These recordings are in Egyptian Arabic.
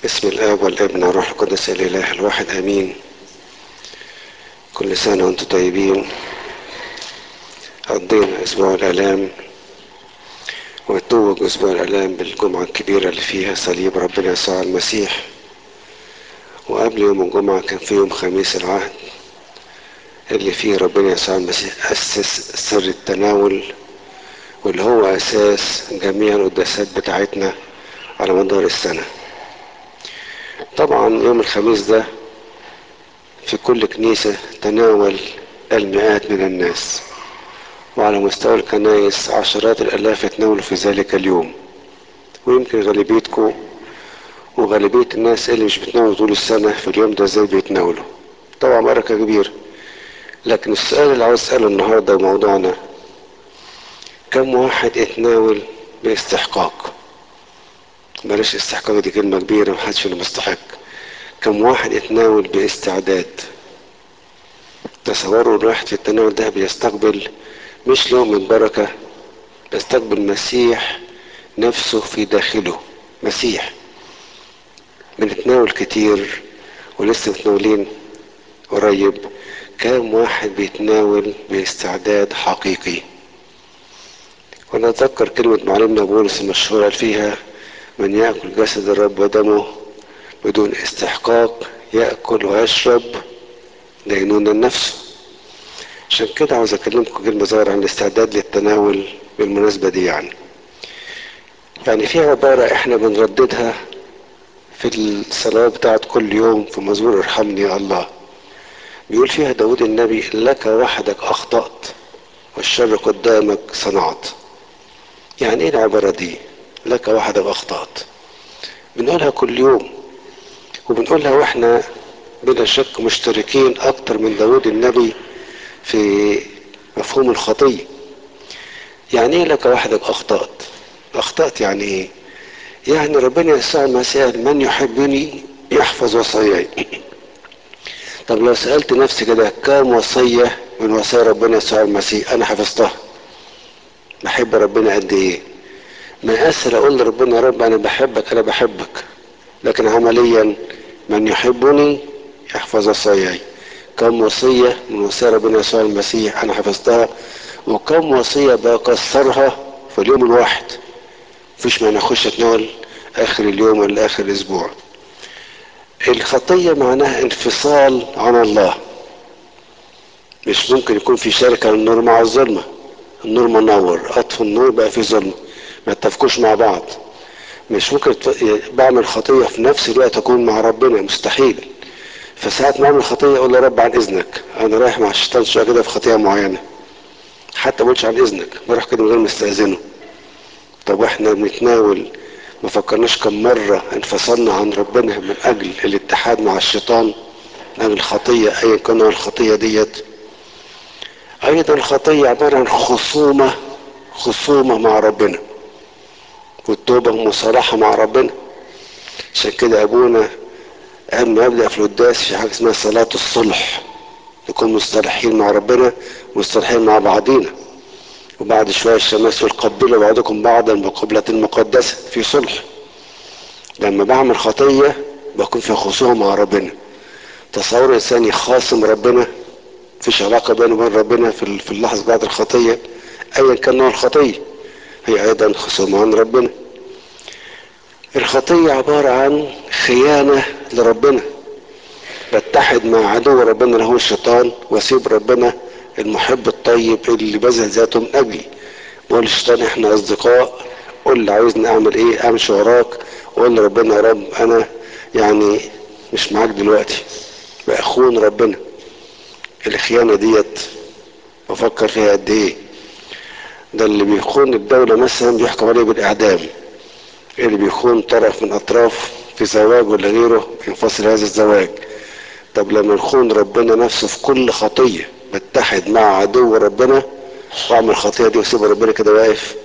بسم الاب والابن والروح القدس الاله الواحد امين كل سنه وانتم طيبين قضينا اسبوع الالام وتوج اسبوع الالام بالجمعه الكبيره اللي فيها صليب ربنا يسوع المسيح وقبل يوم الجمعه كان في يوم خميس العهد اللي فيه ربنا يسوع المسيح اسس سر التناول واللي هو اساس جميع القداسات بتاعتنا على مدار السنه طبعا يوم الخميس ده في كل كنيسة تناول المئات من الناس وعلى مستوى الكنائس عشرات الآلاف يتناولوا في ذلك اليوم ويمكن غالبيتكم وغالبية الناس اللي مش بتناولوا طول السنة في اليوم ده ازاي بيتناولوا طبعا بركة كبيرة لكن السؤال اللي عاوز اسأله النهاردة موضوعنا كم واحد اتناول باستحقاق بلاش استحقاق دي كلمة كبيرة محدش فينا مستحق كم واحد يتناول باستعداد تصوروا الواحد في التناول ده بيستقبل مش لقمة بركة بيستقبل مسيح نفسه في داخله مسيح بنتناول كتير ولسه متناولين قريب كم واحد بيتناول باستعداد حقيقي وانا اتذكر كلمة معلمنا بولس المشهورة قال فيها من يأكل جسد الرب ودمه بدون استحقاق يأكل ويشرب دينون النفس عشان كده عاوز اكلمكم كلمة صغيرة عن الاستعداد للتناول بالمناسبة دي يعني يعني في عبارة احنا بنرددها في الصلاة بتاعت كل يوم في مزمور ارحمني يا الله بيقول فيها داود النبي لك وحدك اخطأت والشر قدامك صنعت يعني ايه العبارة دي لك وحدك اخطأت بنقولها كل يوم وبنقولها واحنا بلا شك مشتركين اكتر من داود النبي في مفهوم الخطية يعني ايه لك وحدك اخطأت اخطأت يعني ايه يعني ربنا يسوع المسيح من يحبني يحفظ وصاياي طب لو سألت نفسي كده كم وصية من وصايا ربنا يسوع المسيح انا حفظتها بحب ربنا قد ايه ما اسهل اقول لربنا يا رب انا بحبك انا بحبك لكن عمليا من يحبني يحفظ وصاياي كم وصية من وصايا ربنا يسوع المسيح انا حفظتها وكم وصية بكسرها في اليوم الواحد مفيش معنى اخش اتناول اخر اليوم ولا اخر الاسبوع الخطية معناها انفصال عن الله مش ممكن يكون في شركة النور مع الظلمة النور منور اطفي النور بقى في ظلمة ما اتفقوش مع بعض مش ممكن بعمل خطية في نفس الوقت أكون مع ربنا مستحيل فساعات ما أعمل خطية أقول له رب عن إذنك أنا رايح مع الشيطان شوية كده في خطية معينة حتى ما قلتش عن إذنك بروح كده من غير ما استأذنه طب وإحنا بنتناول ما فكرناش كم مرة انفصلنا عن ربنا من أجل الاتحاد مع الشيطان من أجل الخطية أيا كان الخطية ديت أيضا الخطية عبارة عن خصومة خصومة مع ربنا والتوبة مصالحة مع ربنا عشان كده أبونا قبل ما يبدأ في القداس في حاجة اسمها صلاة الصلح نكون مصطلحين مع ربنا مصطلحين مع بعضينا وبعد شوية الشماس يقبلوا بعضكم بعضا بقبلة مقدسة في صلح لما بعمل خطية بكون في خصومة مع ربنا تصور إنسان يخاصم ربنا مفيش علاقة بينه وبين ربنا في اللحظة بعد الخطية أيا كان نوع الخطية هي ايضا خصومة عن ربنا الخطية عبارة عن خيانة لربنا بتحد مع عدو ربنا اللي هو الشيطان واسيب ربنا المحب الطيب اللي بذل ذاته من اجلي بقول للشيطان احنا اصدقاء قول لي عاوزني اعمل ايه امشي وراك وقول لربنا يا رب انا يعني مش معاك دلوقتي باخون ربنا الخيانة ديت بفكر فيها قد ايه ده اللي بيخون الدولة مثلا بيحكم عليه بالإعدام اللي بيخون طرف من أطراف في زواج ولا غيره ينفصل هذا الزواج طب لما نخون ربنا نفسه في كل خطية بتحد مع عدو ربنا واعمل الخطية دي واسيب ربنا كده واقف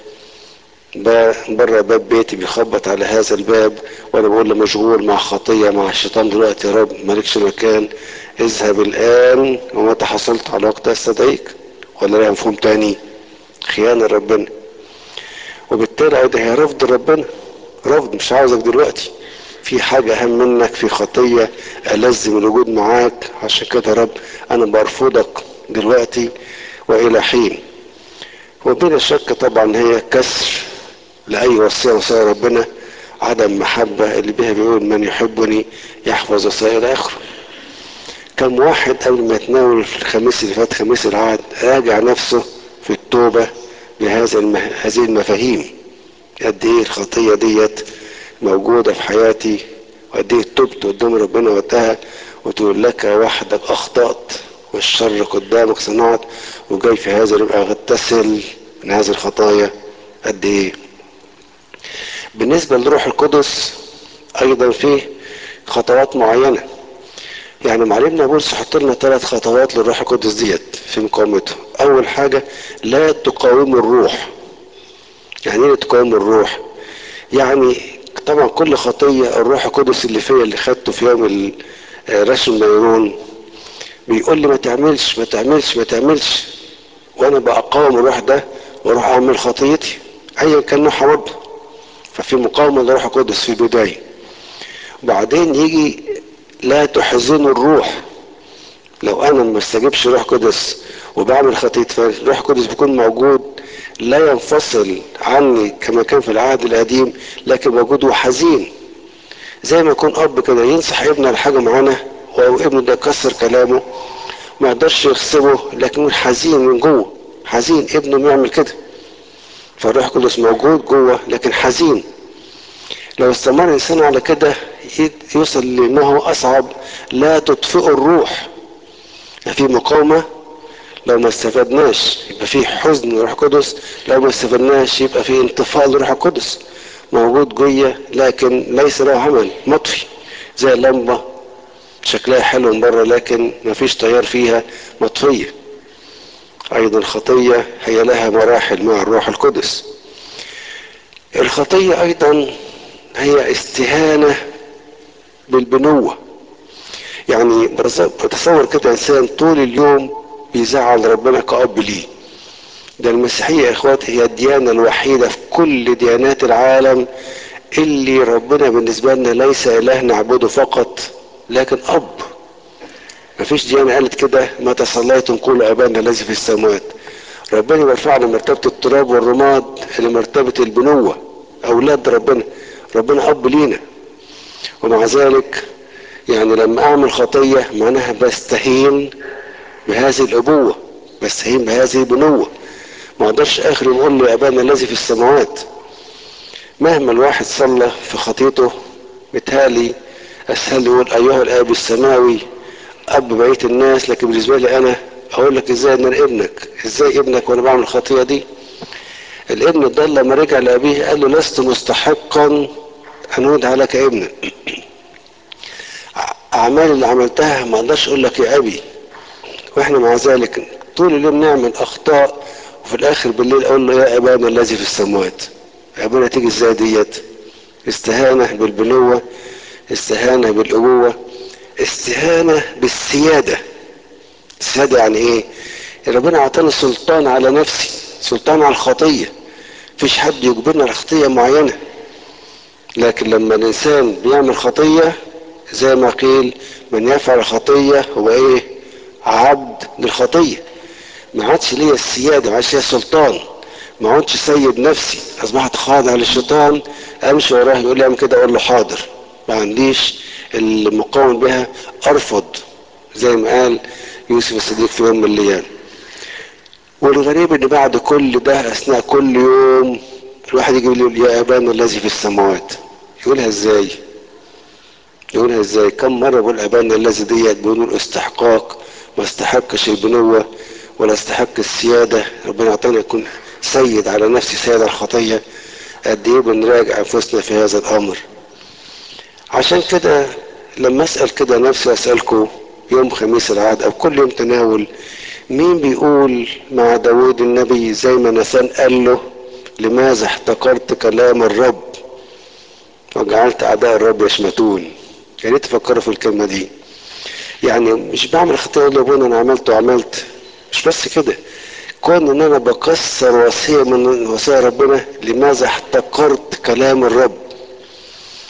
بره باب بيتي بيخبط على هذا الباب وانا بقول له مشغول مع خطية مع الشيطان دلوقتي يا رب مالكش مكان اذهب الان ومتى حصلت على وقت استدعيك ولا لها مفهوم تاني خيانة ربنا وبالتالي ده هي رفض ربنا رفض مش عاوزك دلوقتي في حاجة أهم منك في خطية ألذ من الوجود معاك عشان كده يا رب أنا برفضك دلوقتي وإلى حين وبلا شك طبعا هي كسر لأي وصية وصايا ربنا عدم محبة اللي بيها بيقول من يحبني يحفظ وصايا إلى آخره كم واحد قبل ما يتناول الخميس اللي فات خميس العهد راجع نفسه في التوبة بهذا المه... هذه المفاهيم قد ايه الخطية ديت موجودة في حياتي وقد ايه تبت قدام ربنا وقتها وتقول لك وحدك اخطأت والشر قدامك صنعت وجاي في هذا يبقى اغتسل من هذه الخطايا قد ايه بالنسبة للروح القدس ايضا فيه خطوات معينة يعني معلمنا بولس حط لنا ثلاث خطوات للروح القدس ديت في مقاومته اول حاجة لا تقاوم الروح يعني ايه تقاوم الروح يعني طبعا كل خطية الروح القدس اللي فيا اللي خدته في يوم رسم الميرون بيقول لي ما تعملش ما تعملش ما تعملش وانا بقاوم الروح ده واروح اعمل خطيتي ايا كان نوعها برضه ففي مقاومة للروح القدس في البداية وبعدين يجي لا تحزنوا الروح لو انا ما استجبش روح قدس وبعمل خطية فالروح القدس بيكون موجود لا ينفصل عني كما كان في العهد القديم لكن موجود وحزين زي ما يكون اب كده ينصح ابنه على حاجه معينه وابنه ده كسر كلامه ما يقدرش يغصبه لكن حزين من جوه حزين ابنه بيعمل كده فالروح القدس موجود جوه لكن حزين لو استمر الانسان على كده يوصل لما هو اصعب لا تطفئوا الروح في مقاومه لو ما استفدناش يبقى في حزن للروح القدس لو ما استفدناش يبقى في انطفاء للروح القدس موجود جوه لكن ليس له عمل مطفي زي اللمبه شكلها حلو من بره لكن ما فيش تيار فيها مطفيه ايضا الخطيه هي لها مراحل مع الروح القدس الخطيه ايضا هي استهانه بالبنوه يعني بتصور كده انسان طول اليوم بيزعل ربنا كأب ليه ده المسيحية يا اخواتي هي الديانة الوحيدة في كل ديانات العالم اللي ربنا بالنسبة لنا ليس اله نعبده فقط لكن اب مفيش ديانة قالت كده ما تصليتم قولوا ابانا الذي في السماوات ربنا بيرفعنا مرتبة التراب والرماد الى مرتبة البنوة اولاد ربنا ربنا اب لينا ومع ذلك يعني لما اعمل خطية معناها بستهين بهذه الابوة بستهين بهذه البنوة ما اقدرش اخر يقول له ابانا الذي في السماوات مهما الواحد صلى في خطيته متهالي اسهل يقول ايها الاب السماوي اب بقيه الناس لكن بالنسبه لي انا اقول لك ازاي ان انا ابنك ازاي ابنك وانا بعمل الخطيه دي الابن ده لما رجع لابيه قال له لست مستحقا ان ادعى لك ابنا اعمال اللي عملتها ما اقدرش اقول لك يا ابي واحنا مع ذلك طول اليوم نعمل اخطاء وفي الاخر بالليل اقول له يا ابانا الذي في السماوات ابونا تيجي ازاي ديت استهانه بالبنوه استهانه بالابوه استهانه بالسياده السياده يعني ايه ربنا اعطاني سلطان على نفسي سلطان على الخطيه مفيش حد يجبرنا على خطيه معينه لكن لما الانسان بيعمل خطيه زي ما قيل من يفعل خطيه هو ايه عبد للخطيه ما عادش ليا السياده ما عادش ليا السلطان ما عادش سيد نفسي اصبحت خاضع للشيطان امشي وراه يقول لي اعمل كده اقول له حاضر ما عنديش المقاوم بها ارفض زي ما قال يوسف الصديق في يوم من الايام والغريب ان بعد كل ده اثناء كل يوم الواحد يجي يقول يا ابانا الذي في السماوات يقولها ازاي يقولها ازاي كم مره بقول ابانا الذي ديت بنقول استحقاق ما استحقش البنوه ولا استحق السياده ربنا اعطانا يكون سيد على نفسي سيد على الخطيه قد ايه بنراجع انفسنا في هذا الامر عشان كده لما اسال كده نفسي اسالكم يوم خميس العهد او كل يوم تناول مين بيقول مع داود النبي زي ما نسان قال له لماذا احتقرت كلام الرب وجعلت اعداء الرب يشمتون يا ريت تفكروا في الكلمه دي يعني مش بعمل خطيه اقول لابونا انا عملت وعملت مش بس كده كون ان انا بكسر وصيه من وصايا ربنا لماذا احتقرت كلام الرب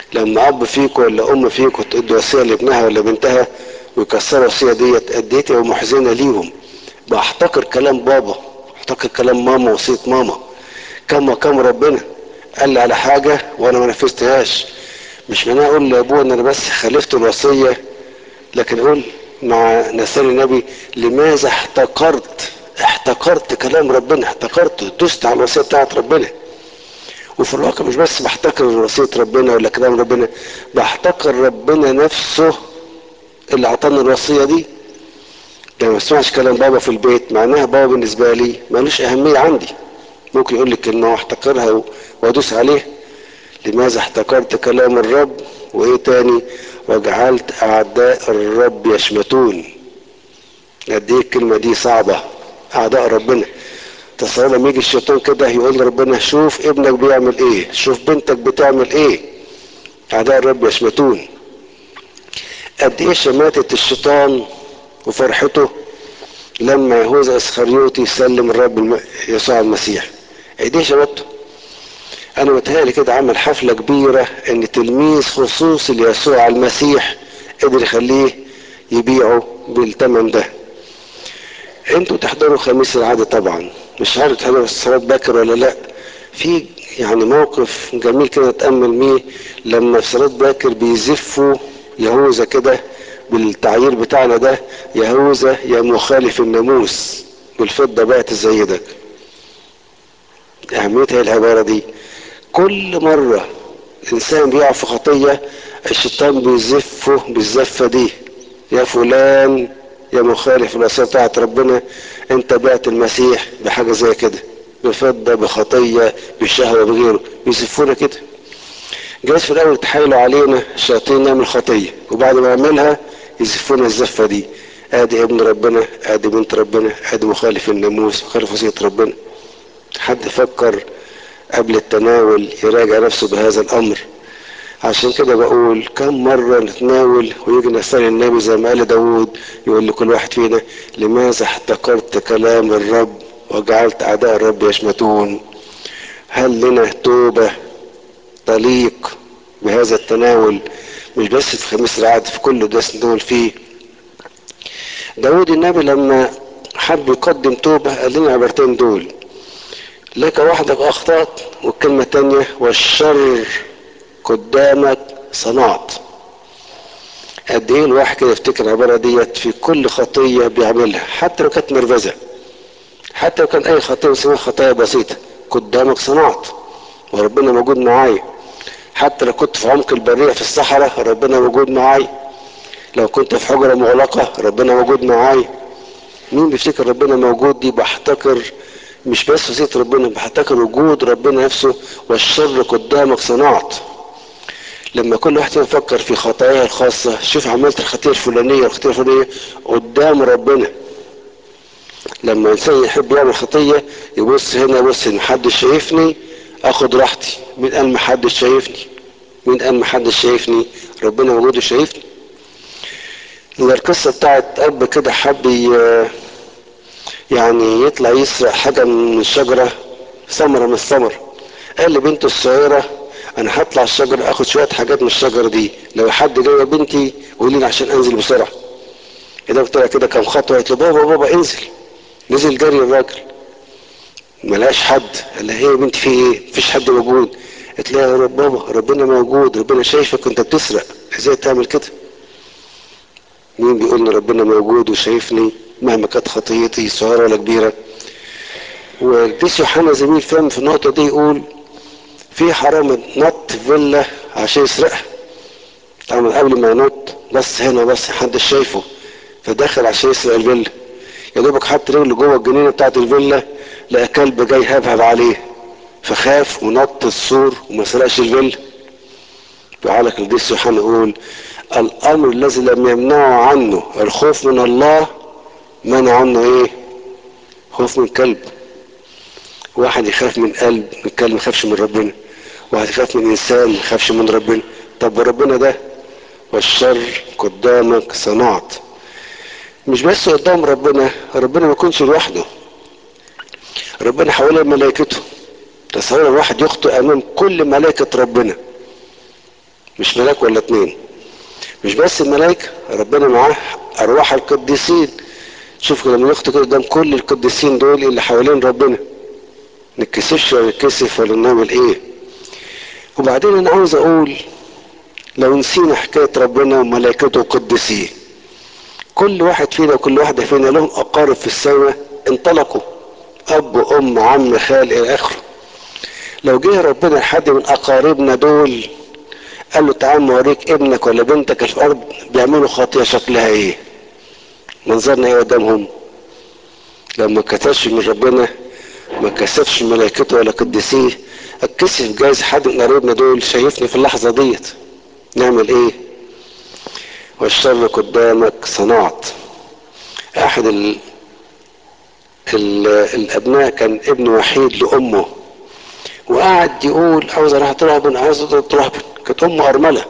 لما اب فيكم ولا ام فيكم تدي وصيه لابنها ولا بنتها ويكسروا الوصيه ديت قد ايه تبقى محزنه ليهم بحتقر كلام بابا احتقر كلام ماما وصيه ماما كم وكم ربنا قال لي على حاجه وانا ما نفذتهاش مش معناه اقول لابوه ان انا بس خالفت الوصيه لكن اقول مع نسال النبي لماذا احتقرت احتقرت كلام ربنا احتقرته دست على الوصيه بتاعت ربنا وفي الواقع مش بس بحتقر وصيه ربنا ولا كلام ربنا بحتقر ربنا نفسه اللي اعطانا الوصيه دي لما ما اسمعش كلام بابا في البيت معناها بابا بالنسبه لي ملوش اهميه عندي ممكن يقول لي كلمه واحتقرها وادوس عليها لماذا احتقرت كلام الرب وايه تاني وجعلت اعداء الرب يشمتون قد ايه الكلمه دي صعبه اعداء ربنا تصور لما يجي الشيطان كده يقول لربنا شوف ابنك بيعمل ايه شوف بنتك بتعمل ايه اعداء الرب يشمتون قد ايه شماتة الشيطان وفرحته لما يهوذا اسخريوطي سلم الرب يسوع المسيح قد ايه شماتته انا متهيألي كده عمل حفلة كبيرة ان تلميذ خصوصي ليسوع المسيح قدر يخليه يبيعه بالثمن ده انتوا تحضروا خميس العادة طبعا مش عارف تحضروا الصلاة باكر ولا لا في يعني موقف جميل كده اتأمل ميه لما في صلاة باكر بيزفوا يهوذا كده بالتعيير بتاعنا ده يهوذا يا مخالف الناموس والفضة بقت زي أهميتها العبارة دي كل مرة إنسان بيقع في خطية الشيطان بيزفه بالزفة دي يا فلان يا مخالف الوصية بتاعت ربنا انت بعت المسيح بحاجة زي كده بفضة بخطية بشهوة بغيره بيزفونا كده جايز في الأول يتحايلوا علينا الشياطين نعمل خطية وبعد ما نعملها يزفونا الزفة دي ادي ابن ربنا ادي بنت ربنا ادي مخالف الناموس مخالف وصية ربنا حد فكر قبل التناول يراجع نفسه بهذا الامر عشان كده بقول كم مرة نتناول ويجي نسأل النبي زي ما قال داود يقول لكل واحد فينا لماذا احتقرت كلام الرب وجعلت أعداء الرب يشمتون هل لنا توبة تليق بهذا التناول مش بس في خميس العهد في كل ده نتناول فيه داود النبي لما حب يقدم توبة قال لنا العبارتين دول لك وحدك أخطأت والكلمة الثانية والشر قدامك صنعت قد ايه الواحد كده يفتكر العباره ديت في كل خطيه بيعملها حتى لو كانت مرفزه حتى لو كان اي خطيه اسمها خطايا بسيطه قدامك صنعت وربنا موجود معايا حتى لو كنت في عمق البريه في الصحراء ربنا موجود معايا لو كنت في حجره مغلقه ربنا موجود معايا مين بيفتكر ربنا موجود دي بحتكر مش بس وصيه ربنا بحتكر وجود ربنا نفسه والشر قدامك صنعت لما كل واحد يفكر في خطاياه الخاصة شوف عملت الخطية الفلانية والخطية الفلانية قدام ربنا لما انسان يحب يعمل خطية يبص هنا يبص ان محدش شايفني اخد راحتي مين قال محدش شايفني مين قال محدش شايفني ربنا موجود وشايفني زي القصة بتاعت اب كده حب يعني يطلع يسرق حاجة من الشجرة ثمرة من الثمر قال لبنته الصغيرة انا هطلع الشجرة اخد شوية حاجات من الشجرة دي لو حد جاي بنتي قولي لي عشان انزل بسرعة اذا طلع كده كام خطوة قالت له بابا بابا انزل نزل جري الراجل ملهاش حد قال لها ايه يا بنتي في ايه مفيش حد موجود قالت لها يا رب بابا ربنا موجود ربنا شايفك وانت بتسرق ازاي تعمل كده مين بيقول ان ربنا موجود وشايفني مهما كانت خطيتي صغيرة ولا كبيرة وقديس يوحنا زميل فهم في النقطة دي يقول في حرامي نط فيلا عشان يسرقها طبعا قبل ما ينط بس هنا بس محدش شايفه فدخل عشان يسرق الفيلا يا دوبك حط رجله جوه الجنينه بتاعت الفيلا لقى كلب جاي هبهب عليه فخاف ونط السور وما سرقش الفيلا بيعلق القديس يوحنا يقول الامر الذي لم يمنعه عنه الخوف من الله منع عنه ايه خوف من كلب واحد يخاف من قلب من كلب ما يخافش من ربنا واحد يخاف من انسان ما يخافش من ربنا طب ربنا ده والشر قدامك صنعت مش بس قدام ربنا ربنا ما يكونش لوحده ربنا حوالين ملائكته تصور الواحد يخطئ امام كل ملائكة ربنا مش ملاك ولا اتنين مش بس الملائكة ربنا معاه أرواح القديسين شوف لما نخطي كده قدام كل القديسين دول اللي حوالين ربنا نتكسفش ولا نتكسف ولا نعمل ايه وبعدين انا عاوز اقول لو نسينا حكاية ربنا وملائكته وقدسيه كل واحد فينا وكل واحدة فينا لهم أقارب في السماء انطلقوا أب أم عم خال إلى آخره لو جه ربنا لحد من أقاربنا دول قال له تعال اوريك ابنك ولا بنتك في الأرض بيعملوا خطية شكلها إيه منظرنا إيه قدامهم لو ما كتبش من ربنا ما كسفش ملائكته ولا قدسيه اتكسف جايز حد من قرايبنا دول شايفني في اللحظة ديت نعمل ايه والشر قدامك صنعت احد ال... ال... الابناء كان ابن وحيد لامه وقعد يقول عاوز اروح ترهبن عاوز ترهبن كانت امه ارمله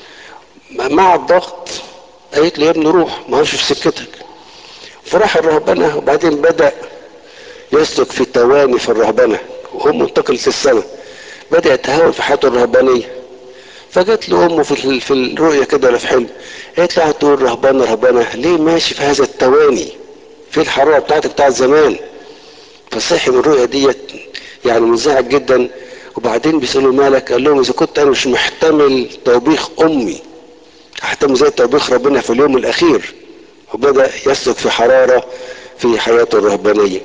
مع الضغط قالت لي يا ابني روح ما هوش في سكتك فراح الرهبنه وبعدين بدا يسلك في تواني في الرهبنه وامه انتقلت السماء بدا يتهاون في حياته الرهبانيه فجت له امه في في الرؤيه كده ولا في حلم قالت له تقول رهبانه رهبانه ليه ماشي في هذا التواني في الحراره بتاعتك بتاعت زمان فصحي من الرؤيه ديت يعني منزعج جدا وبعدين بيسالوا مالك قال لهم اذا كنت انا مش محتمل توبيخ امي هحتمل زي توبيخ ربنا في اليوم الاخير وبدا يسلك في حراره في حياته الرهبانيه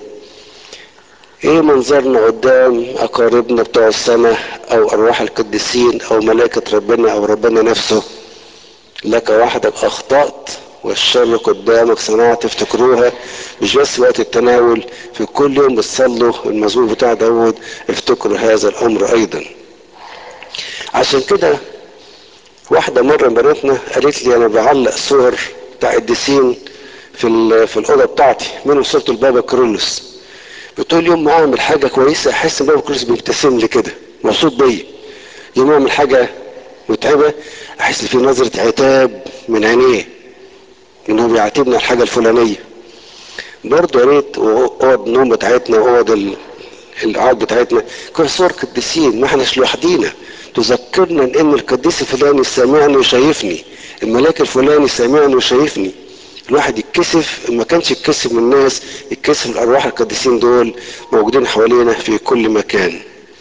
ايه منظرنا قدام اقاربنا بتوع السماء او ارواح القديسين او ملائكة ربنا او ربنا نفسه لك وحدك اخطأت والشر قدامك صناعة تفتكروها مش بس وقت التناول في كل يوم بتصلوا المزمور بتاع داود افتكروا هذا الامر ايضا عشان كده واحدة مرة بناتنا قالت لي انا بعلق صور بتاع قديسين في في الاوضه بتاعتي منهم صوره البابا كرولوس بتقول يوم ما اعمل حاجه كويسه احس ان بابا كرولوس بيبتسم لي كده مبسوط بيا يوم ما اعمل حاجه متعبه احس في نظره عتاب من عينيه انه بيعاتبنا الحاجه الفلانيه برضه يا ريت اوض النوم بتاعتنا واوض القعاد بتاعتنا كل صور قديسين ما احناش لوحدينا تذكرنا ان القديس الفلاني سامعني وشايفني الملاك الفلاني سامعني وشايفني الواحد يتكسف ما كانش يتكسف من الناس يتكسف الارواح القديسين دول موجودين حوالينا في كل مكان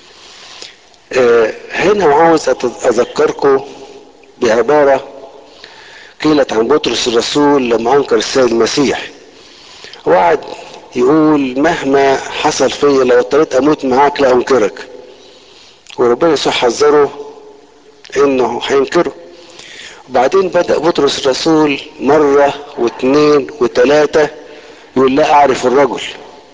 آه هنا عاوز اذكركم بعبارة قيلت عن بطرس الرسول لما انكر السيد المسيح وقعد يقول مهما حصل فيا لو اضطريت اموت معاك لا انكرك وربنا يسوع حذره انه هينكره وبعدين بدأ بطرس الرسول مرة واثنين وثلاثة يقول لا أعرف الرجل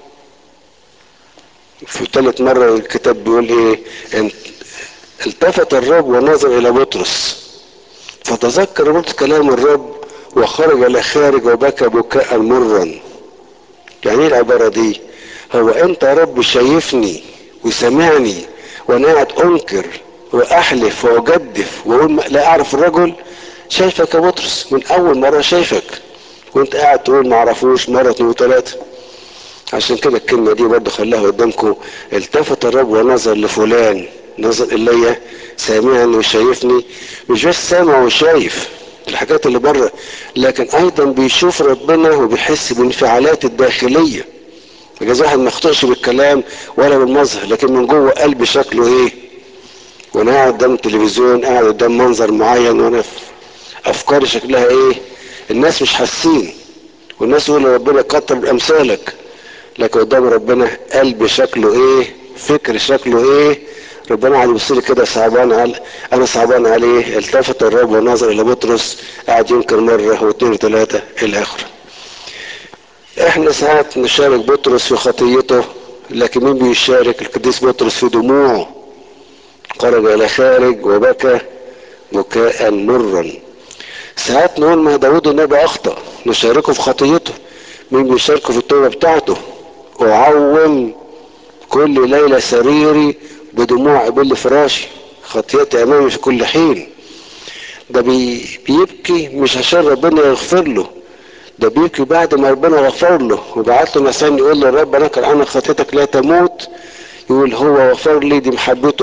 في ثالث مرة الكتاب بيقول إيه التفت الرب ونظر إلى بطرس فتذكر بطرس كلام الرب وخرج إلى خارج وبكى بكاء مرا يعني إيه العبارة دي هو أنت يا رب شايفني وسمعني وأنا قاعد أنكر وأحلف وأجدف وأقول لا أعرف الرجل شايفك يا بطرس من اول مرة شايفك وانت قاعد تقول معرفوش مرة اتنين وتلاتة عشان كده الكلمة دي برضه خلاها قدامكم التفت الرب ونظر لفلان نظر الي سامعني وشايفني مش بس سامع وشايف الحاجات اللي بره لكن ايضا بيشوف ربنا وبيحس بالانفعالات الداخلية بجاز واحد ما يخطئش بالكلام ولا بالمظهر لكن من جوه قلبي شكله ايه وانا قاعد قدام التلفزيون قاعد قدام منظر معين وانا في افكاري شكلها ايه الناس مش حاسين والناس يقول ربنا كتر امثالك لكن قدام ربنا قلب شكله ايه فكر شكله ايه ربنا قاعد يبص لي كده صعبان على انا صعبان عليه التفت الرب ونظر الى بطرس قاعد ينكر مره واثنين وثلاثه الى اخره احنا ساعات نشارك بطرس في خطيته لكن مين بيشارك القديس بطرس في دموعه خرج الى خارج وبكى بكاء مرا ساعات نقول ما داود النبي اخطا نشاركه في خطيته مين بيشاركه في التوبه بتاعته اعوم كل ليله سريري بدموع ابل فراشي خطيتي امامي في كل حين ده بي بيبكي مش عشان ربنا يغفر له ده بيبكي بعد ما ربنا غفر له وبعت له مثلا يقول له رب انا كان عنك خطيتك لا تموت يقول هو غفر لي دي محبته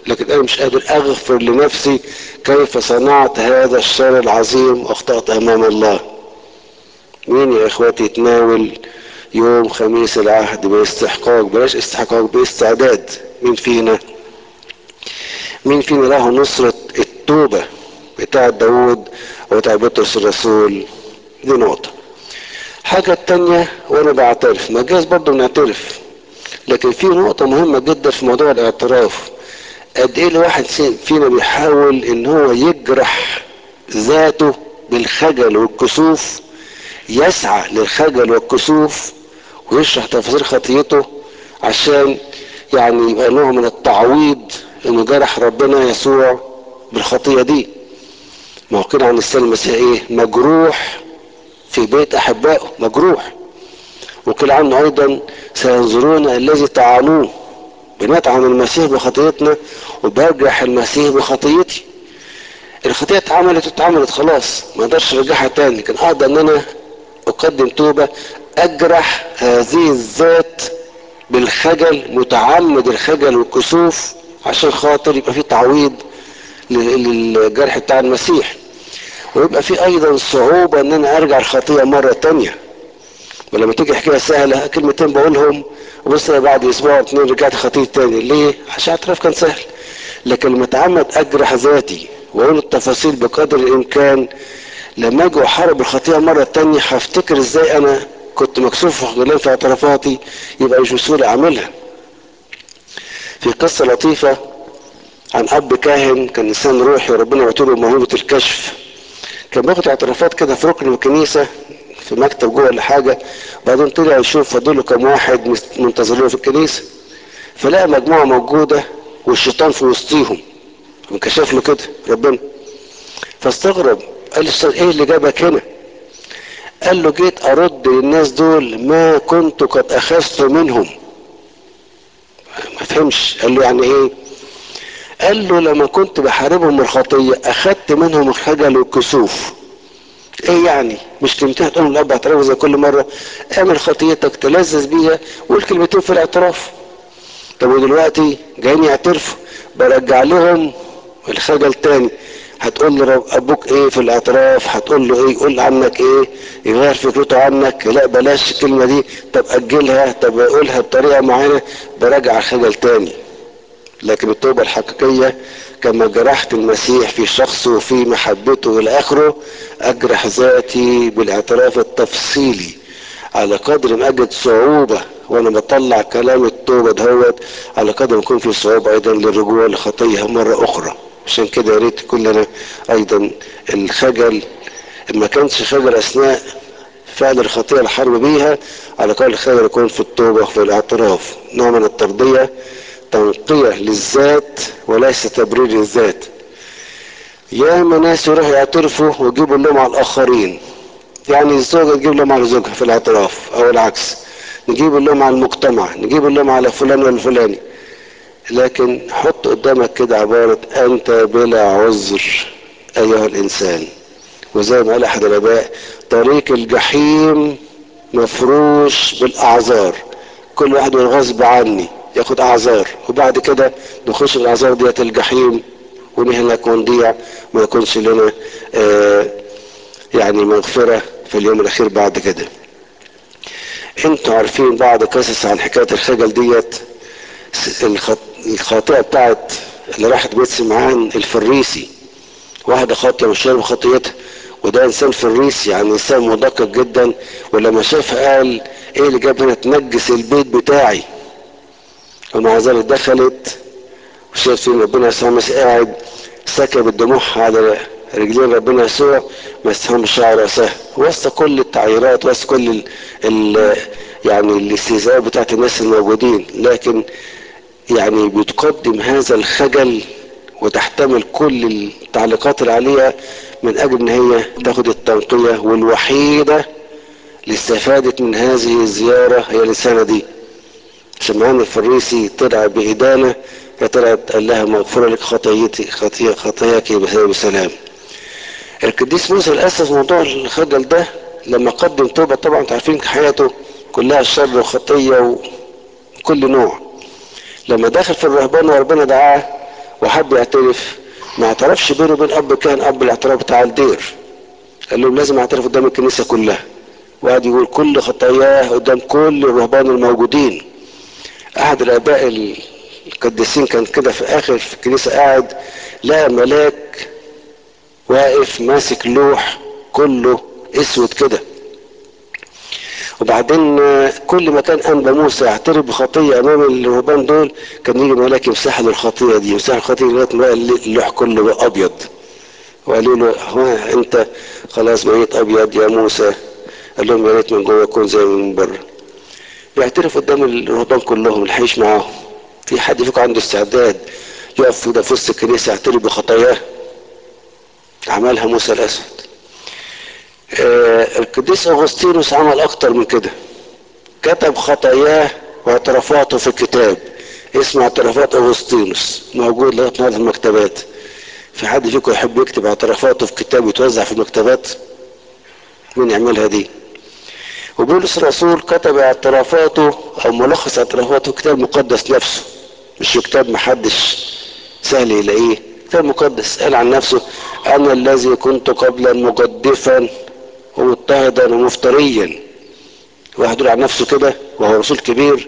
لكن انا مش قادر اغفر لنفسي كيف صنعت هذا الشر العظيم واخطأت امام الله مين يا اخواتي يتناول يوم خميس العهد باستحقاق بلاش استحقاق باستعداد مين فينا مين فينا له نصرة التوبة بتاع داود وبتاع بطرس الرسول دي نقطة حاجة التانية وانا بعترف ما جاز برضه نعترف لكن في نقطة مهمة جدا في موضوع الاعتراف قد ايه الواحد فينا بيحاول ان هو يجرح ذاته بالخجل والكسوف يسعى للخجل والكسوف ويشرح تفاصيل خطيته عشان يعني يبقى نوع من التعويض انه جرح ربنا يسوع بالخطيه دي ما هو كده عن السيد المسيح ايه مجروح في بيت احبائه مجروح وقيل عنه ايضا سينظرون الذي طعنوه بنطعن المسيح بخطيتنا وبرجح المسيح بخطيتي الخطيه اتعملت اتعملت خلاص ما اقدرش ارجعها تاني لكن اقدر ان انا اقدم توبه اجرح هذه الذات بالخجل متعمد الخجل والكسوف عشان خاطر يبقى في تعويض للجرح بتاع المسيح ويبقى في ايضا صعوبة ان انا ارجع الخطية مرة تانية ولما تيجي حكاية سهلة كلمتين بقولهم وبص بعد اسبوع اتنين رجعت خطية تاني ليه؟ عشان اعتراف كان سهل لكن لما اتعمد اجرح ذاتي واقول التفاصيل بقدر الامكان لما اجي احارب الخطيئة مرة تانية هفتكر ازاي انا كنت مكسوف وخجلان في اعترافاتي يبقى مش بسهولة اعملها في قصة لطيفة عن اب كاهن كان انسان روحي وربنا يعطيله موهبة الكشف كان بياخد اعترافات كده في ركن الكنيسة في مكتب جوه ولا حاجة بعدين طلع يشوف فاضل له كام واحد منتظرينه في الكنيسة فلقى مجموعة موجودة والشيطان في وسطيهم انكشف له كده ربنا فاستغرب قال له ايه اللي جابك هنا قال له جيت ارد للناس دول ما كنت قد اخذت منهم ما فهمش قال له يعني ايه قال له لما كنت بحاربهم الخطية اخدت منهم الخجل والكسوف ايه يعني مش تنتهي تقول الاب اعتراف زي كل مرة اعمل خطيتك تلذذ بيها وقول كلمتين في الاعتراف طب ودلوقتي جايين يعترفوا برجع لهم الخجل تاني هتقول له ابوك ايه في الاعتراف هتقول له ايه يقول عنك ايه يغير فكرته عنك لا بلاش الكلمة دي طب اجلها طب اقولها بطريقة معينة براجع الخجل تاني لكن التوبة الحقيقية كما جرحت المسيح في شخصه وفي محبته الى اخره اجرح ذاتي بالاعتراف التفصيلي على قدر ما اجد صعوبة وانا بطلع كلام التوبة دهوت على قدر ما يكون في صعوبة ايضا للرجوع لخطية مرة اخرى عشان كده يا ريت كلنا ايضا الخجل ما كانش خجل اثناء فعل الخطيئة الحرب بيها على قول الخجل يكون في التوبة وفي الاعتراف نوع من التربية تنقية للذات وليس تبرير للذات يا ناس يروحوا يعترفوا ويجيبوا اللوم على الاخرين يعني الزوجة تجيب اللوم على زوجها في الاعتراف او العكس نجيب اللوم على المجتمع نجيب اللوم على فلان والفلاني لكن حط قدامك كده عبارة انت بلا عذر ايها الانسان وزي ما قال احد الاباء طريق الجحيم مفروش بالاعذار كل واحد غصب عني ياخد اعذار وبعد كده نخش الاعذار ديت الجحيم ونهلك ونضيع ما يكونش لنا آه يعني مغفرة في اليوم الاخير بعد كده انتوا عارفين بعض قصص عن حكاية الخجل ديت الخاطئة بتاعت اللي راحت بيت سمعان الفريسي واحدة خاطئة مش عارف خطيتها وده انسان فريسي يعني انسان مدقق جدا ولما شافها قال ايه اللي جاب هنا تنجس البيت بتاعي ومع ذلك دخلت وشاف فين ربنا يسوع مسيح قاعد سكب الدموع على رجلين ربنا يسوع ما استهمش شعر راسها وسط كل التعييرات وسط كل ال ال يعني الاستهزاء بتاعت الناس الموجودين لكن يعني بتقدم هذا الخجل وتحتمل كل التعليقات اللي عليها من اجل ان هي تاخد التنقية والوحيدة اللي استفادت من هذه الزيارة هي الانسانة دي سمعان الفريسي طلع بإدانة فطلعت قال لها مغفورة لك خطيتي خطيئك خطيئك بسلام القديس موسى للأسف موضوع الخجل ده لما قدم توبة طبعا عارفين حياته كلها شر وخطية وكل نوع لما دخل في الرهبان وربنا دعاه وحب يعترف ما اعترفش بينه وبين اب كان اب الاعتراف بتاع الدير قال لهم لازم اعترف قدام الكنيسه كلها وقعد يقول كل خطاياه قدام كل الرهبان الموجودين احد الاباء القديسين كان كده في اخر في الكنيسه قاعد لقى ملاك واقف ماسك لوح كله اسود كده وبعدين كل ما كان انبا موسى يعترف بخطيه امام الرهبان دول كان يجي ملاك يمسح له الخطيه دي يمسح الخطيه لغايه ما اللوح كله بقى ابيض وقالوا له هو انت خلاص بقيت ابيض يا موسى قال لهم يا ريت من جوه يكون زي من بره يعترف قدام الرهبان كلهم الحيش معاهم في حد فيكم عنده استعداد يقف كده في وسط الكنيسه يعترف بخطاياه عملها موسى الاسود آه القديس اغسطينوس عمل اكتر من كده كتب خطاياه واعترافاته في الكتاب اسمه اعترافات اغسطينوس موجود لغايه النهارده في المكتبات في حد فيكم يحب يكتب اعترافاته في كتاب ويتوزع في المكتبات مين يعملها دي وبولس الرسول كتب اعترافاته او ملخص اعترافاته في كتاب مقدس نفسه مش كتاب محدش سهل يلاقيه كتاب مقدس قال عن نفسه انا الذي كنت قبلا مجدفا ومضطهدا ومفتريا واحد يقول عن نفسه كده وهو رسول كبير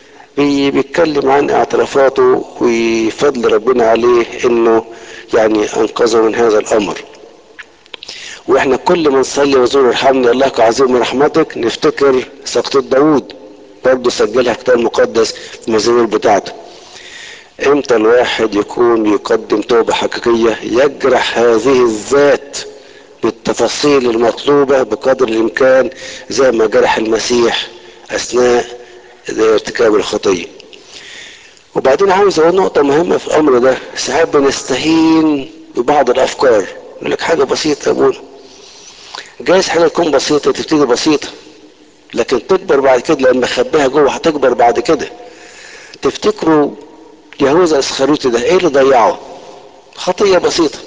بيتكلم عن اعترافاته وفضل ربنا عليه انه يعني انقذه من هذا الامر واحنا كل ما نصلي وزور ارحمني الله كعظيم رحمتك نفتكر سقطة داوود برضه سجلها كتاب مقدس في المزامير بتاعته امتى الواحد يكون يقدم توبة حقيقية يجرح هذه الذات بالتفاصيل المطلوبة بقدر الامكان زي ما جرح المسيح اثناء ارتكاب الخطية وبعدين عاوز اقول نقطة مهمة في الامر ده ساعات بنستهين ببعض الافكار يقول لك حاجة بسيطة يا ابونا جايز حاجة تكون بسيطة تبتدي بسيطة لكن تكبر بعد كده لما خبيها جوه هتكبر بعد كده تفتكروا يهوذا اسخروتي ده ايه اللي ضيعه خطية بسيطة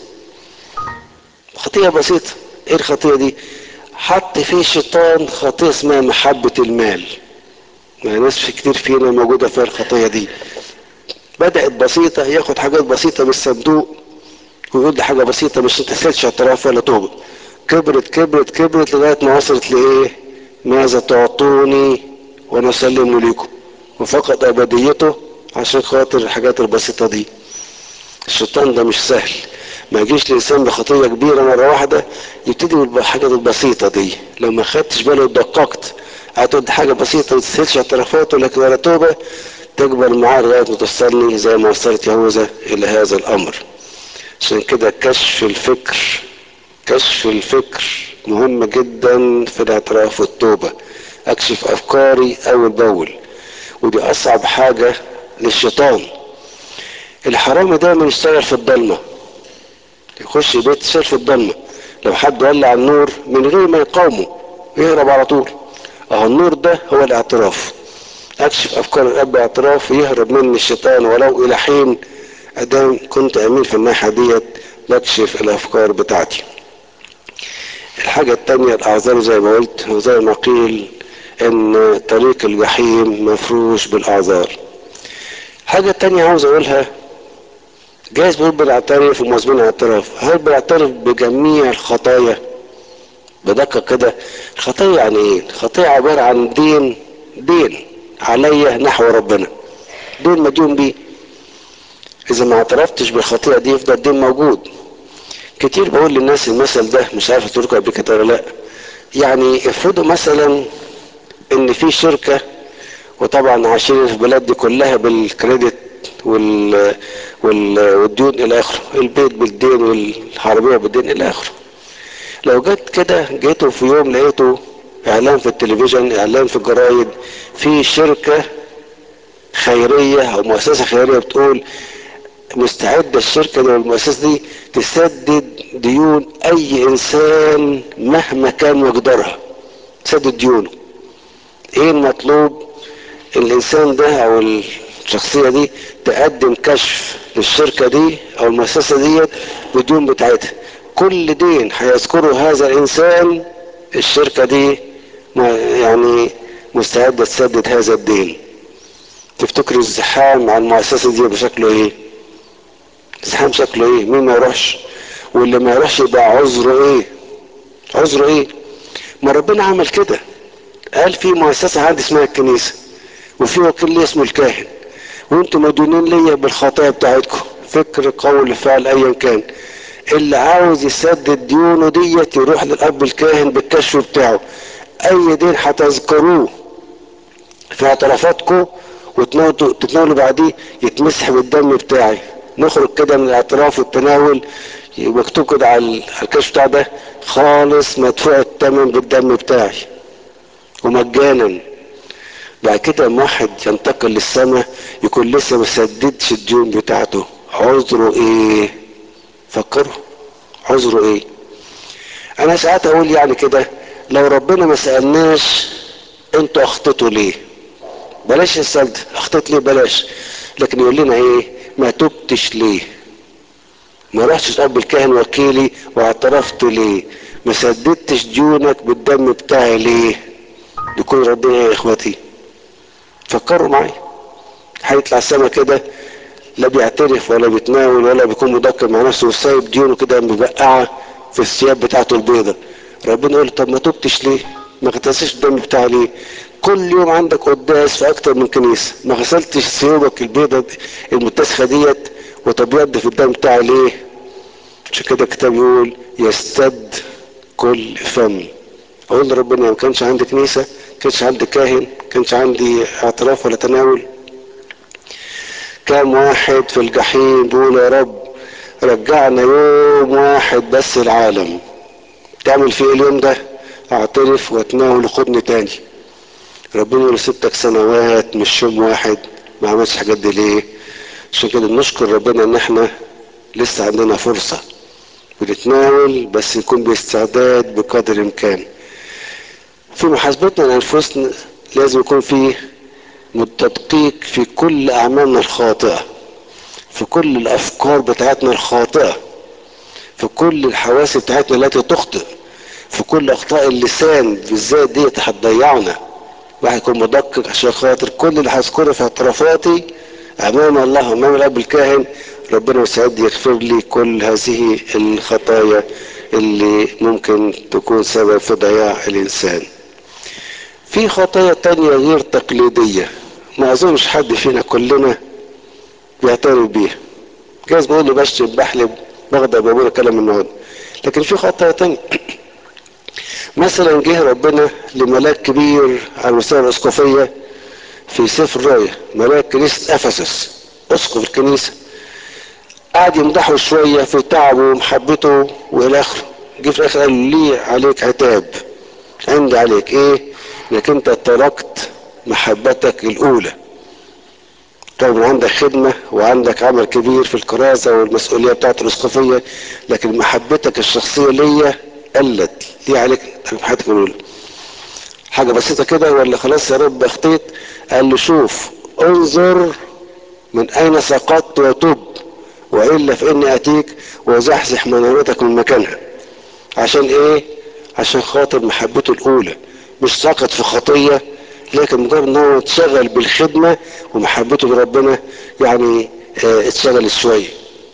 خطية بسيطة ايه الخطية دي حط فيه الشيطان خطية اسمها محبة المال ما ناس في كتير فينا موجودة فيها الخطية دي بدأت بسيطة ياخد حاجات بسيطة من الصندوق ويقول دي حاجة بسيطة مش تسالش اعتراف ولا توبة كبرت كبرت كبرت لغاية ما وصلت لإيه ماذا تعطوني ونسلم لكم وفقد أبديته عشان خاطر الحاجات البسيطة دي الشيطان ده مش سهل ما يجيش الانسان بخطيه كبيره مره واحده يبتدي بالحاجات البسيطه دي لو ما خدتش باله ودققت هتقول حاجه بسيطه ما تسهلش اعترافاته لكن ولا توبه تكبر معاه لغايه ما توصلني زي ما وصلت يهوذا الى هذا الامر عشان كده كشف الفكر كشف الفكر مهم جدا في الاعتراف والتوبه اكشف افكاري اول باول ودي اصعب حاجه للشيطان الحرامي دايما يشتغل في الضلمه يخش بيت يشتغل في الضلمه لو حد ولع النور من غير ما يقاومه يهرب على طول اهو النور ده هو الاعتراف اكشف افكار الاب اعتراف ويهرب مني الشيطان ولو الى حين ادام كنت امين في الناحيه ديت بكشف الافكار بتاعتي الحاجة التانية الاعذار زي ما قلت وزي ما قيل ان طريق الجحيم مفروش بالاعذار حاجة تانية عاوز اقولها جايز بيقول بنعترف ومواظبين اعتراف هل بنعترف بجميع الخطايا بدقة كده الخطية يعني ايه الخطية عبارة عن دين دين عليا نحو ربنا دين مديون بيه اذا ما اعترفتش بالخطيئة دي يفضل الدين موجود كتير بقول للناس المثل ده مش عارف قلت لكم قبل كده ولا لا يعني افرضوا مثلا ان في شركة وطبعا عايشين في البلاد دي كلها بالكريدت وال... وال... والديون الى اخره البيت بالدين والعربيه بالدين الى اخره لو جت كده جيتوا في يوم لقيتوا اعلان في التلفزيون اعلان في الجرايد في شركه خيريه او مؤسسه خيريه بتقول مستعده الشركه دي والمؤسسه دي تسدد ديون اي انسان مهما كان مقدارها تسدد ديونه ايه المطلوب الانسان ده او الشخصيه دي تقدم كشف للشركه دي او المؤسسه ديت بدون بتاعتها كل دين هيذكره هذا الانسان الشركه دي يعني مستعده تسدد هذا الدين تفتكروا الزحام على المؤسسه دي بشكله ايه الزحام شكله ايه مين ما يروحش واللي ما يروحش يبقى عذره ايه عذره ايه ما ربنا عمل كده قال في مؤسسة عندي اسمها الكنيسة وفي وكيل لي اسمه الكاهن وانتم مديونين ليا بالخطايا بتاعتكم فكر قول فعل ايا كان اللي عاوز يسدد ديونه ديت يروح للاب الكاهن بالكشف بتاعه اي دين هتذكروه في اعترافاتكم وتتناولوا بعديه يتمسح بالدم بتاعي نخرج كده من الاعتراف والتناول مكتوب كده على الكشف بتاع ده خالص مدفوع الثمن بالدم بتاعي ومجانا بعد كده لما واحد ينتقل للسماء يكون لسه ما سددش الديون بتاعته عذره ايه فكروا عذره ايه انا ساعات اقول يعني كده لو ربنا ما سالناش انتوا اخطيتوا ليه بلاش السؤال ده اخطيت ليه بلاش لكن يقول لنا ايه ما تبتش ليه ما رحتش اب الكاهن وكيلي واعترفت ليه ما سددتش ديونك بالدم بتاعي ليه يكون ربنا يا اخواتي فكروا معايا هيطلع السما كده لا بيعترف ولا بيتناول ولا بيكون مدكر مع نفسه وسايب ديونه كده مبقعه في الثياب بتاعته البيضة ربنا يقول طب ما تبتش ليه ما غسلتش الدم بتاعي ليه كل يوم عندك قداس في اكتر من كنيسه ما غسلتش ثيابك البيضة المتسخه ديت وتبيض في الدم بتاعي ليه عشان كده الكتاب يقول يستد كل فم اقول لربنا ما كانش عندي كنيسه ما كانش عندي كاهن ما كانش عندي اعتراف ولا تناول كام واحد في الجحيم بيقول يا رب رجعنا يوم واحد بس العالم تعمل فيه اليوم ده اعترف واتناول وخدني تاني ربنا يقول سبتك سنوات مش يوم واحد ما عملش الحاجات دي ليه عشان كده نشكر ربنا ان احنا لسه عندنا فرصة بنتناول بس نكون باستعداد بقدر الامكان في محاسبتنا لانفسنا لازم يكون في تدقيق في كل اعمالنا الخاطئه في كل الافكار بتاعتنا الخاطئه في كل الحواس بتاعتنا التي تخطئ في كل اخطاء اللسان بالذات ديت هتضيعنا واحد يكون مدقق عشان خاطر كل اللي هذكره في اعترافاتي امام الله امام الاب الكاهن ربنا يسعد يغفر لي كل هذه الخطايا اللي ممكن تكون سبب في ضياع الانسان في خطايا تانية غير تقليدية ما اظنش حد فينا كلنا بيعترف بيها جايز بقول لي بشتم بحلب بغضب بقول كلام النهارده لكن في خطايا تانية مثلا جه ربنا لملاك كبير على مستوى الاسقفية في سفر الراية ملاك كنيسة افسس اسقف الكنيسة قعد يمدحه شوية في تعبه ومحبته والى اخره جه في الاخر قال لي عليك عتاب عندي عليك ايه انك انت تركت محبتك الاولى طبعا عندك خدمة وعندك عمل كبير في الكراسة والمسؤولية بتاعت الاسقفية لكن محبتك الشخصية ليا قلت ليه عليك محبتك الاولى حاجة بسيطة كده ولا خلاص يا رب اخطيت قال له شوف انظر من اين سقطت وتب والا فاني اتيك وزحزح منارتك من مكانها عشان ايه عشان خاطر محبته الاولى مش سقط في خطية لكن مجرد ان هو اتشغل بالخدمة ومحبته لربنا يعني اه اتشغل شوية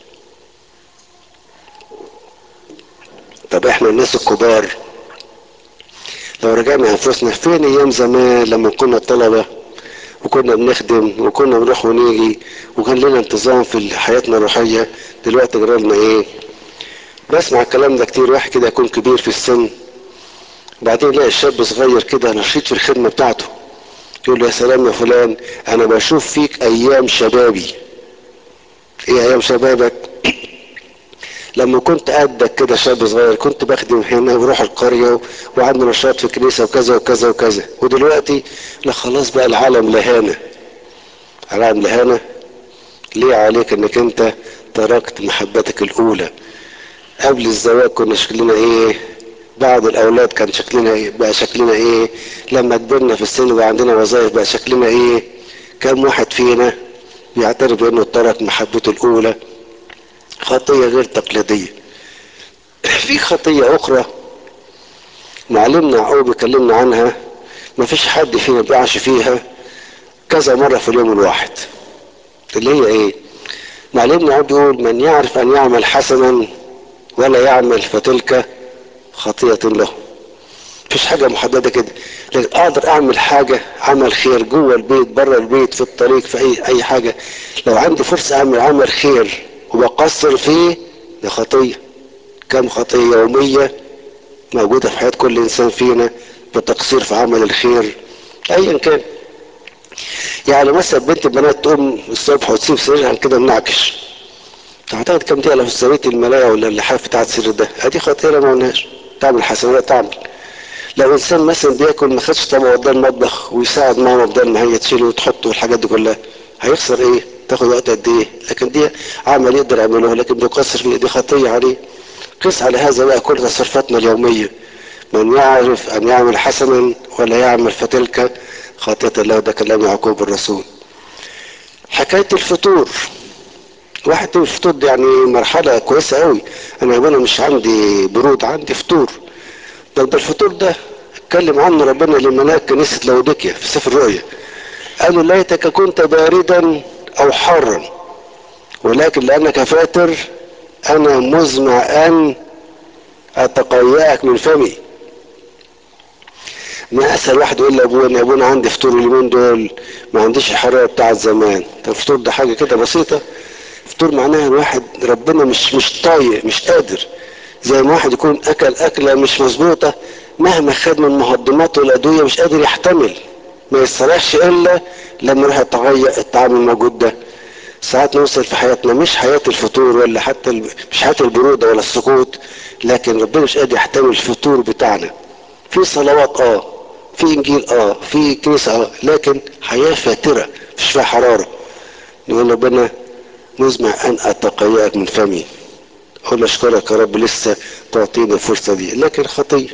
طب احنا الناس الكبار لو رجعنا انفسنا فين ايام زمان لما كنا طلبة وكنا بنخدم وكنا بنروح ونيجي وكان لنا انتظام في حياتنا الروحية دلوقتي جرالنا ايه بسمع الكلام ده كتير واحد كده يكون كبير في السن بعدين يلاقي الشاب صغير كده نشيط في الخدمة بتاعته يقول له يا سلام يا فلان انا بشوف فيك ايام شبابي ايه ايام شبابك لما كنت قدك كده شاب صغير كنت بخدم هنا وروح القرية وعندي نشاط في الكنيسة وكذا وكذا وكذا ودلوقتي لا خلاص بقى العالم لهانة العالم لهانة ليه عليك انك انت تركت محبتك الاولى قبل الزواج كنا شكلنا ايه بعض الاولاد كان شكلنا ايه بقى شكلنا ايه لما كبرنا في السن وبقى عندنا وظائف بقى شكلنا ايه كم واحد فينا بيعترف بانه ترك محبته الاولى خطية غير تقليدية في خطية اخرى معلمنا يعقوب بيكلمنا عنها ما فيش حد فينا بيعش فيها كذا مرة في اليوم الواحد اللي هي ايه معلمنا عبد يقول من يعرف ان يعمل حسنا ولا يعمل فتلك خطية له مفيش حاجة محددة كده لكن اقدر اعمل حاجة عمل خير جوه البيت بره البيت في الطريق في اي اي حاجة لو عندي فرصة اعمل عمل خير وبقصر فيه ده خطية كم خطية يومية موجودة في حياة كل انسان فينا بتقصير في عمل الخير ايا كان يعني مثلا بنت البنات تقوم الصبح وتسيب سريرها كده منعكش تعتقد كم دقيقة في سرية الملاية ولا اللحاف بتاع السرير ده ادي خطيرة ما قلناش تعمل حسنات تعمل لو انسان مثلا بياكل ما خدش طبق قدام المطبخ ويساعد ماما بدل ما هي تشيله وتحطه والحاجات دي كلها هيخسر ايه؟ تاخد وقت قد ايه؟ لكن دي عمل يقدر يعمله لكن بيقصر فيه دي خطيه عليه. قس على هذا بقى كل تصرفاتنا اليوميه. من يعرف ان يعمل حسنا ولا يعمل فتلك خطية الله ده كلام يعقوب الرسول. حكايه الفطور واحد من الفطور دي يعني مرحله كويسه قوي انا يا مش عندي برود عندي فطور ده ده الفطور ده اتكلم عنه ربنا لملاك كنيسة لوديكيا في سفر الرؤيا قالوا ليتك كنت باردا او حارا ولكن لانك فاتر انا مزمع ان اتقيأك من فمي ما اسهل واحد يقول لابونا يا ابونا عندي فطور اليومين دول ما عنديش الحراره بتاعت زمان طب الفطور ده حاجه كده بسيطه فطور معناها الواحد ربنا مش مش طايق مش قادر زي ما واحد يكون اكل اكله مش مظبوطه مهما خد من مهضمات والادويه مش قادر يحتمل ما يستريحش الا لما يروح يتغير الطعام الموجود ده ساعات نوصل في حياتنا مش حياه الفطور ولا حتى مش حياه البروده ولا السقوط لكن ربنا مش قادر يحتمل الفطور بتاعنا في صلوات اه في انجيل اه في كنيسه اه لكن حياه فاتره مش فيها حراره نقول ربنا مزمع ان اتقيأك من فمي اقول اشكرك يا رب لسه تعطيني الفرصه دي لكن خطيه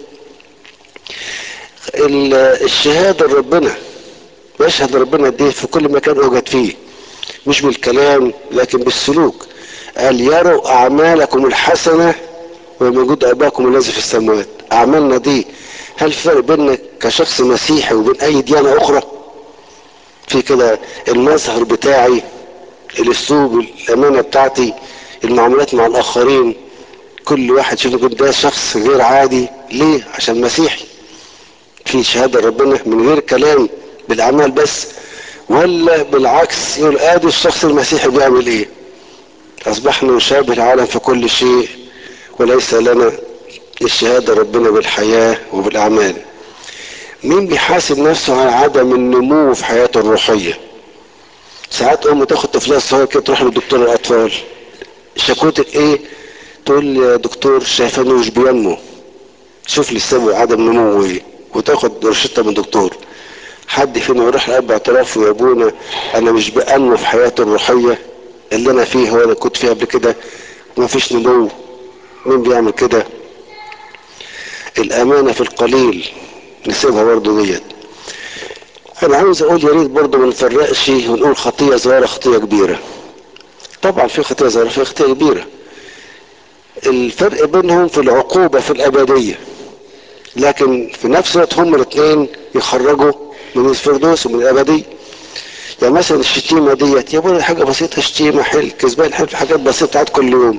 الشهاده لربنا بشهد ربنا دي في كل مكان اوجد فيه مش بالكلام لكن بالسلوك قال يروا اعمالكم الحسنه وموجود اباكم الذي في السماوات اعمالنا دي هل في فرق بينك كشخص مسيحي وبين اي ديانه اخرى في كده المظهر بتاعي الاسلوب الامانه بتاعتي المعاملات مع الاخرين كل واحد شوف يقول ده شخص غير عادي ليه عشان مسيحي في شهاده ربنا من غير كلام بالاعمال بس ولا بالعكس يقول ادي الشخص المسيحي بيعمل ايه اصبحنا نشابه العالم في كل شيء وليس لنا الشهاده ربنا بالحياه وبالاعمال مين بيحاسب نفسه على عدم النمو في حياته الروحيه ساعات ام تاخد طفلها الصغير كده تروح لدكتور الاطفال شكوتك ايه تقول يا دكتور شايفه انه مش بينمو شوف لي السبب عدم نموه ايه وتاخد روشته من دكتور حد فينا يروح لاب اعترافه يا ابونا انا مش بانمو في حياتي الروحيه اللي انا فيه هو اللي كنت فيه قبل كده ما فيش نمو مين بيعمل كده الامانه في القليل نسيبها برضه ديت انا عاوز اقول يا ريت برضه ما نفرقش ونقول خطيه صغيره خطيه كبيره طبعا في خطيه صغيره في خطيه كبيره الفرق بينهم في العقوبه في الابديه لكن في نفس الوقت هم الاثنين يخرجوا من الفردوس ومن الابديه يعني مثلا الشتيمه ديت يا ابونا حاجه بسيطه شتيمه حل كسبان حل حاجات بسيطه بتاعت كل يوم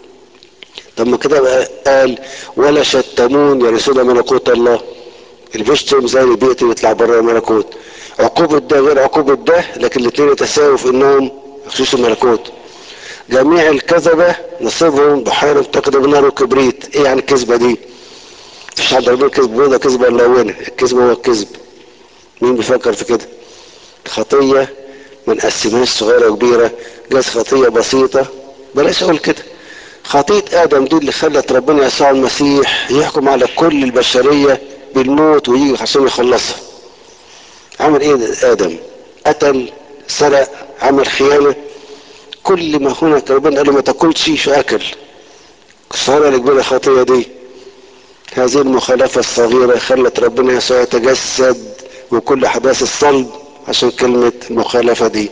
طب ما كده بقى قال ولا شتمون يرثون ملكوت الله اللي بيشتم زي اللي بيقتل يطلع بره الملكوت عقوبة ده غير عقوبة ده لكن الاثنين يتساووا في انهم يخشوا الملكوت جميع الكذبة نصيبهم بحيرة تقدم النار وكبريت ايه يعني الكذبة دي مش حد يقول كذب بيضة كذبة ملونة الكذب هو الكذب مين بيفكر في كده خطية ما نقسمهاش صغيرة وكبيرة جاز خطية بسيطة بلاش اقول كده خطية ادم دي اللي خلت ربنا يسوع المسيح يحكم على كل البشرية بالموت ويجي عشان يخلصها عمل ايه ادم قتل سرق عمل خيانة كل ما هناك ربنا قال له ما تاكلش فاكل صار لك بلا خطية دي هذه المخالفة الصغيرة خلت ربنا يسوع يتجسد وكل احداث الصلب عشان كلمة المخالفة دي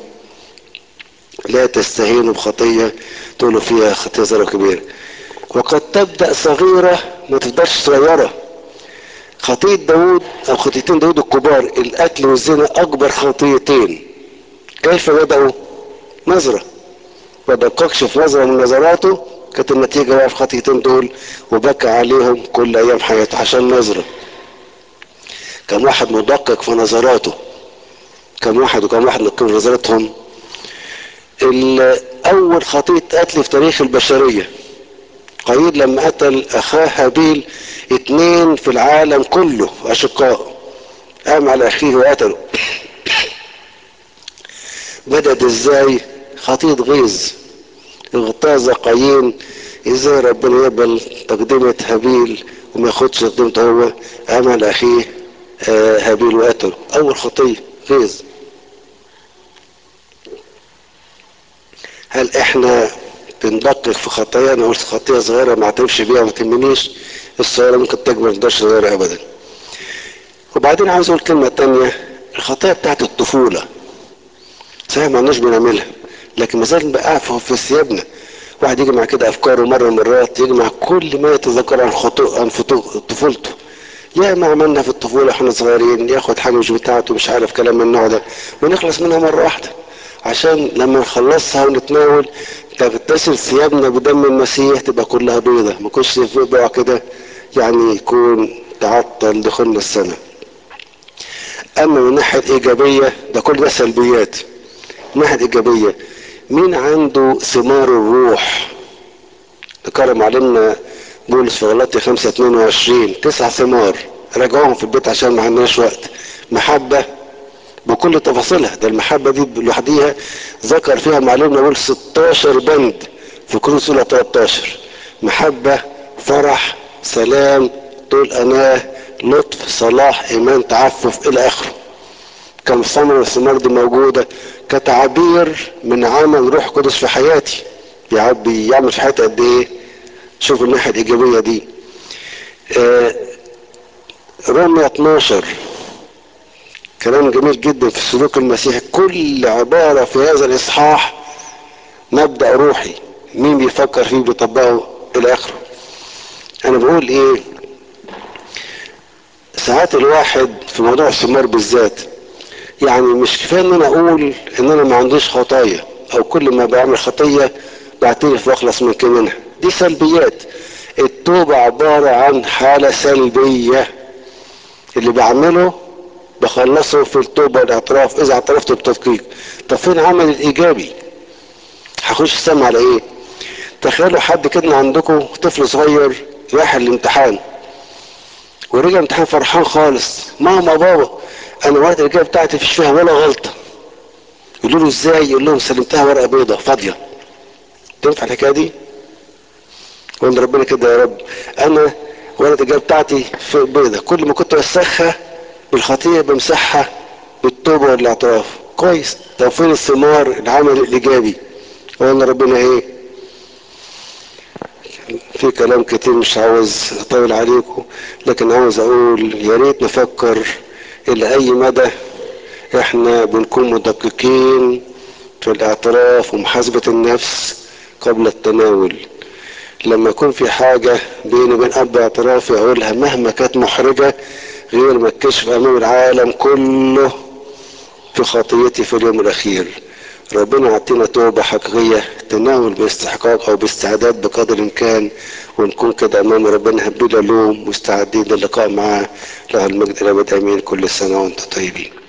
لا تستهينوا بخطية تقولوا فيها خطية صغيرة كبيرة وقد تبدأ صغيرة ما تفضلش صغيرة خطية داود أو خطيتين داود الكبار القتل والزنا أكبر خطيتين كيف بدأوا؟ نظرة ما دققش في نظرة من نظراته كانت النتيجة بقى في خطيتين دول وبكى عليهم كل ايام حياته عشان نظرة كان واحد مدقق في نظراته كم واحد وكم واحد نقيم نظرتهم اول خطية قتل في تاريخ البشرية قايل لما قتل اخاه هابيل اتنين في العالم كله اشقاء قام على اخيه وقتله بدأت ازاي خطية غيظ اغتاظ قايين ازاي ربنا يقبل تقدمة هابيل وما ياخدش تقدمته هو قام على اخيه هابيل وقتله اول خطية غيظ هل احنا بندقق في خطايا انا قلت خطيه صغيره ما اعترفش بيها ما تهمنيش الصغيره ممكن تكبر ما تقدرش صغيره ابدا وبعدين عاوز اقول كلمه تانية الخطايا بتاعت الطفوله صحيح ما عندناش بنعملها لكن ما زال بقى في ثيابنا واحد يجمع كده افكاره مره مرات يجمع كل ما يتذكر عن خطو عن طفولته يا ما عملنا في الطفوله احنا صغيرين ياخد حاجه مش بتاعته مش عارف كلام من النوع ده ونخلص منها مره واحده عشان لما نخلصها ونتناول تغتسل ثيابنا بدم المسيح تبقى كلها بيضة ما كنش في بقى كده يعني يكون تعطل دخولنا السنة اما من ناحية ايجابية ده كل ده سلبيات من ناحية ايجابية مين عنده ثمار الروح ذكر معلمنا بولس في غلطي 5 22 تسع ثمار راجعوهم في البيت عشان ما عندناش وقت محبة بكل تفاصيلها ده المحبة دي لوحديها ذكر فيها معلومة نقول 16 بند في كل سورة 13 محبة فرح سلام طول أناه لطف صلاح إيمان تعفف إلى آخره كم ثمرة الثمار دي موجودة كتعبير من عمل روح قدس في حياتي بيعمل في حياتي قد إيه شوف الناحية الإيجابية دي آه رمية 12 كلام جميل جدا في السلوك المسيحي كل عبارة في هذا الإصحاح مبدأ روحي مين بيفكر فيه بيطبقه إلى آخره أنا بقول إيه ساعات الواحد في موضوع الثمار بالذات يعني مش كفاية إن أنا أقول إن أنا ما عنديش خطايا أو كل ما بعمل خطية بعترف وأخلص من منها دي سلبيات التوبة عبارة عن حالة سلبية اللي بعمله بخلصه في التوبه والاعتراف اذا اعترفت بتدقيق طب فين العمل الايجابي هخش السما على ايه تخيلوا حد كده عندكم طفل صغير راح الامتحان ورجع امتحان فرحان خالص ماما بابا انا ورقه الاجابه بتاعتي مفيش فيها ولا غلطه يقولوا له ازاي يقول لهم سلمتها ورقه بيضاء فاضيه تنفع الحكايه دي وان ربنا كده يا رب انا ورقه الاجابه بتاعتي في بيضاء كل ما كنت اوسخها بالخطيه بمسحها بالتوبه والاعتراف كويس طب فين الثمار العمل الايجابي قلنا ربنا ايه في كلام كتير مش عاوز اطول عليكم لكن عاوز اقول يا ريت نفكر الى اي مدى احنا بنكون مدققين في الاعتراف ومحاسبة النفس قبل التناول لما يكون في حاجة بيني وبين اب اعترافي اقولها مهما كانت محرجة غير ما تكشف امام العالم كله في خطيتي في اليوم الاخير ربنا يعطينا توبة حقيقية تناول باستحقاق او باستعداد بقدر الامكان ونكون كده امام ربنا بلا لوم مستعدين للقاء معاه له المجد الابد امين كل سنة وانتم طيبين